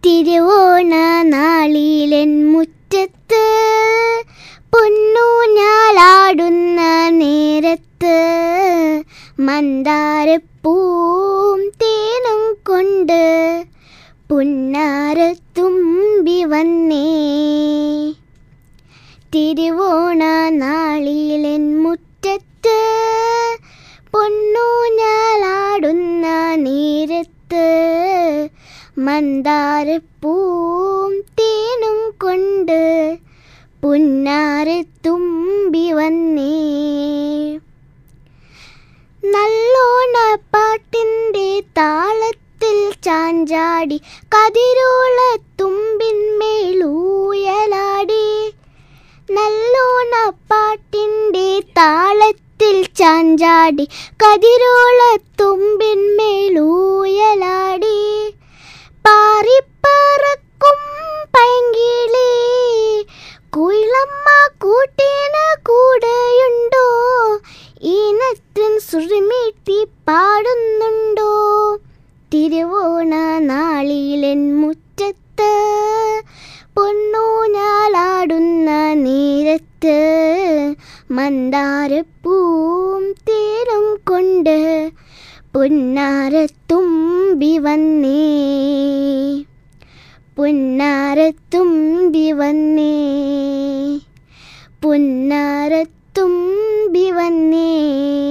തിരുവോണ നാളിലെൻ മുറ്റത്ത് പൊന്നൂഞ്ഞാലാടുന്ന നേരത്ത് മന്ദാരപ്പൂവും തേനും കൊണ്ട് പുന്നാരത്തുമ്പി വന്നേ തിരുവോണ നാളിലെൻ മുറ്റത്ത് പൊന്നൂഞ്ഞാലാടുന്ന നേരത്ത് മന്ദാരപ്പൂവും തേനും കൊണ്ട് പുന്നാരത്തുമ്പി വന്നേ നല്ലോണ പാട്ടിൻ്റെ താളത്തിൽ ചാഞ്ചാടി കതിരോള തുമ്പിന്മേലൂയലാടി നല്ലോണ പാട്ടിൻ്റെ താളത്തിൽ ചാഞ്ചാടി കതിരോള തുമ്പിന്മേലൂയലാടി പാറിപ്പറക്കും പൈങ്കിളി കുയിലമ്മ കൂട്ടിന് കൂടെയുണ്ടോ ഈനത്തിൻ സുറിമീട്ടി പാടുന്നുണ്ടോ തിരുവോണ നാളിലെൻ മുറ്റത്ത് പൊന്നൂഞ്ഞാലാടുന്ന നേരത്ത് മന്ദാരപ്പൂവും തേരും കൊണ്ട് പുന്നാരത്തുമ്പി വന്നേ പുന്നാരത്തുമ്പി വന്നേ പുന്നാരത്തുമ്പി വന്നേ